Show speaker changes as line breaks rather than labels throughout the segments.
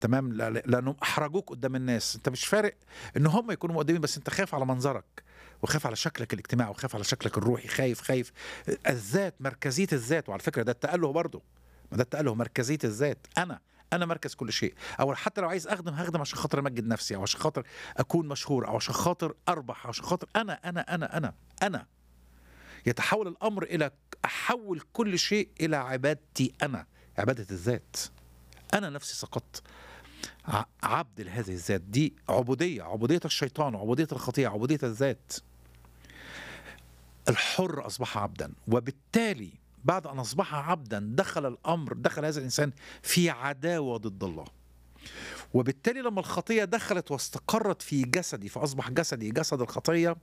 تمام لا- لا- لانهم احرجوك قدام الناس انت مش فارق ان هم يكونوا مقدمين بس انت خايف على منظرك وخايف على شكلك الاجتماعي وخايف على شكلك الروحي خايف خايف الذات مركزيه الذات وعلى فكره ده التاله برضه ما ده التاله مركزيه الذات انا انا مركز كل شيء او حتى لو عايز اخدم هخدم عشان خاطر امجد نفسي او عشان خاطر اكون مشهور او عشان خاطر اربح او عشان خاطر انا انا انا انا انا يتحول الامر الى احول كل شيء الى عبادتي انا عباده الذات انا نفسي سقطت ع- عبد لهذه الذات دي عبوديه عبوديه الشيطان عبوديه الخطيئه عبوديه الذات الحر اصبح عبدا وبالتالي بعد ان اصبح عبدا دخل الامر دخل هذا الانسان في عداوه ضد الله وبالتالي لما الخطيه دخلت واستقرت في جسدي فاصبح جسدي جسد الخطيه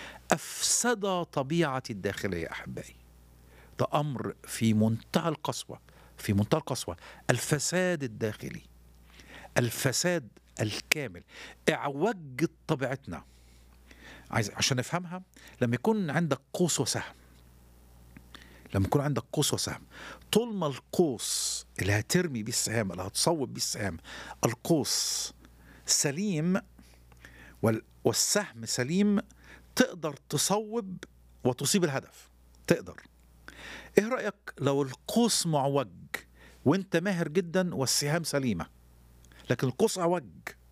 افسد طبيعتي الداخليه احبائي ده امر في منتهى القسوه في منتهى القسوه الفساد الداخلي الفساد الكامل اعوجت طبيعتنا عايز عشان نفهمها لما يكون عندك قوس وسهم لما يكون عندك قوس وسهم طول ما القوس اللي هترمي بيه السهام اللي هتصوب بيه السهام القوس سليم وال- والسهم سليم تقدر تصوب وتصيب الهدف تقدر ايه رأيك لو القوس معوج وانت ماهر جدا والسهام سليمة لكن القوس عوج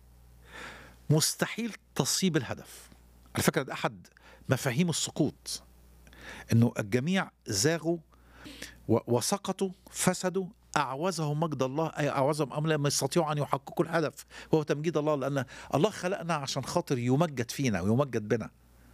مستحيل تصيب الهدف على فكرة ده أحد مفاهيم السقوط انه الجميع زاغوا و- وسقطوا فسدوا اعوزهم مجد الله اي اعوزهم امر لم يستطيعوا ان يحققوا الهدف وهو تمجيد الله لان الله خلقنا عشان خاطر يمجد فينا ويمجد بنا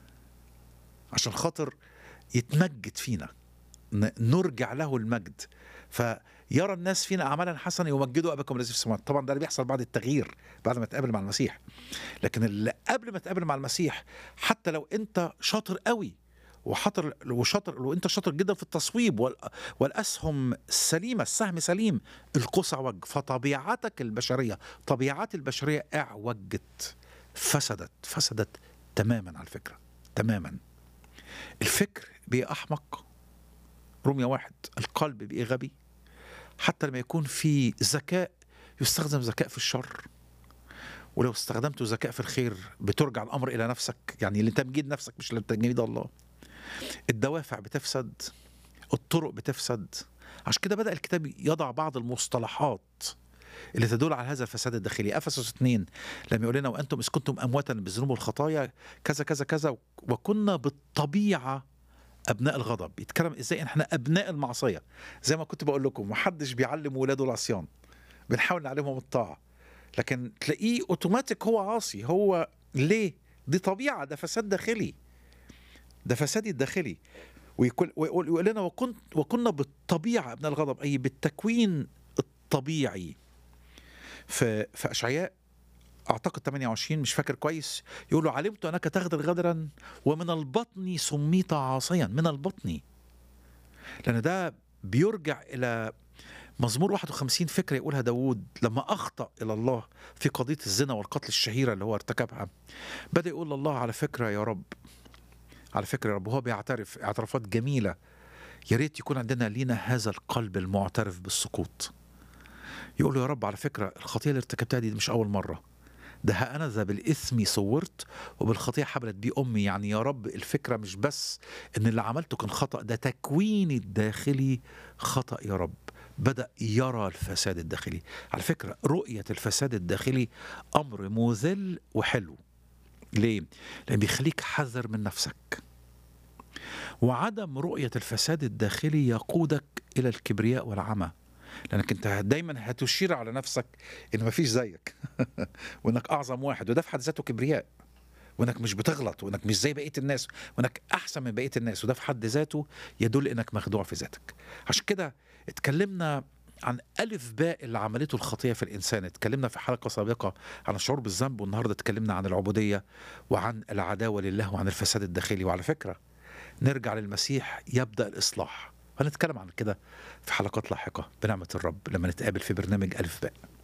عشان خاطر يتمجد فينا ن- نرجع له المجد فيرى الناس فينا اعمالا حسنه يمجدوا اباكم الذي في السماوات طبعا ده اللي بيحصل بعد التغيير بعد ما تقابل مع المسيح لكن اللي قبل ما تقابل مع المسيح حتى لو انت شاطر قوي وحاطر وشاطر وانت شاطر جدا في التصويب وال- والاسهم سليمه السهم سليم القوس اعوج فطبيعتك البشريه طبيعات البشريه اعوجت فسدت فسدت تماما على فكره تماما الفكر بقى احمق رمية واحد القلب بقى غبي حتى لما يكون في ذكاء يستخدم ذكاء في الشر ولو استخدمته ذكاء في الخير بترجع الامر الى نفسك يعني لتمجيد نفسك مش لتمجيد الله الدوافع بتفسد الطرق بتفسد عشان كده بدأ الكتاب يضع بعض المصطلحات اللي تدل على هذا الفساد الداخلي افسس 2 لما يقول لنا وانتم اذ كنتم امواتا بالذنوب والخطايا كذا كذا كذا وكنا بالطبيعه ابناء الغضب يتكلم ازاي احنا ابناء المعصيه زي ما كنت بقول لكم محدش بيعلم ولاده العصيان بنحاول نعلمهم الطاعه لكن تلاقيه اوتوماتيك هو عاصي هو ليه دي طبيعه ده فساد داخلي ده فسادي الداخلي ويقول ويقول ويقول لنا وكنت وكنا بالطبيعه ابناء الغضب اي بالتكوين الطبيعي في في اشعياء اعتقد 28 مش فاكر كويس يقول له علمت انك تغدر غدرا ومن البطن سميت عاصيا من البطن لان ده بيرجع الى مزمور 51 فكرة يقولها داوود لما أخطأ إلى الله في قضية الزنا والقتل الشهيرة اللي هو ارتكبها بدأ يقول لله على فكرة يا رب على فكرة يا رب هو بيعترف اعترافات جميلة يا ريت يكون عندنا لينا هذا القلب المعترف بالسقوط يقول له يا رب على فكرة الخطية اللي ارتكبتها دي مش أول مرة ده ها أنا ذا بالإثم صورت وبالخطية حبلت بيه أمي يعني يا رب الفكرة مش بس إن اللي عملته كان خطأ ده تكويني الداخلي خطأ يا رب بدأ يرى الفساد الداخلي على فكرة رؤية الفساد الداخلي أمر مذل وحلو ليه؟ لأن بيخليك حذر من نفسك وعدم رؤية الفساد الداخلي يقودك إلى الكبرياء والعمى لأنك أنت دايما هتشير على نفسك إن مفيش زيك وإنك أعظم واحد وده في حد ذاته كبرياء وإنك مش بتغلط وإنك مش زي بقية الناس وإنك أحسن من بقية الناس وده في حد ذاته يدل إنك مخدوع في ذاتك عشان كده اتكلمنا عن ألف باء اللي عملته الخطية في الإنسان اتكلمنا في حلقة سابقة عن الشعور بالذنب والنهاردة اتكلمنا عن العبودية وعن العداوة لله وعن الفساد الداخلي وعلى فكرة نرجع للمسيح يبدأ الإصلاح هنتكلم عن كده في حلقات لاحقة بنعمة الرب لما نتقابل في برنامج ألف باء